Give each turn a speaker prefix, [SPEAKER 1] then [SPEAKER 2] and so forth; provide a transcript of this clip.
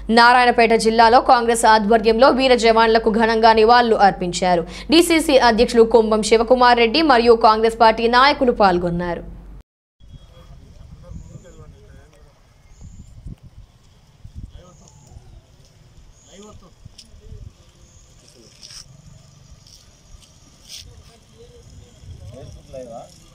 [SPEAKER 1] నారాయణపేట జిల్లాలో కాంగ్రెస్ ఆధ్వర్యంలో వీర జవాన్లకు ఘనంగా నివాళులు అర్పించారు డీసీసీ అధ్యక్షులు కుంభం శివకుమార్ రెడ్డి మరియు కాంగ్రెస్ పార్టీ నాయకులు పాల్గొన్నారు
[SPEAKER 2] లైవా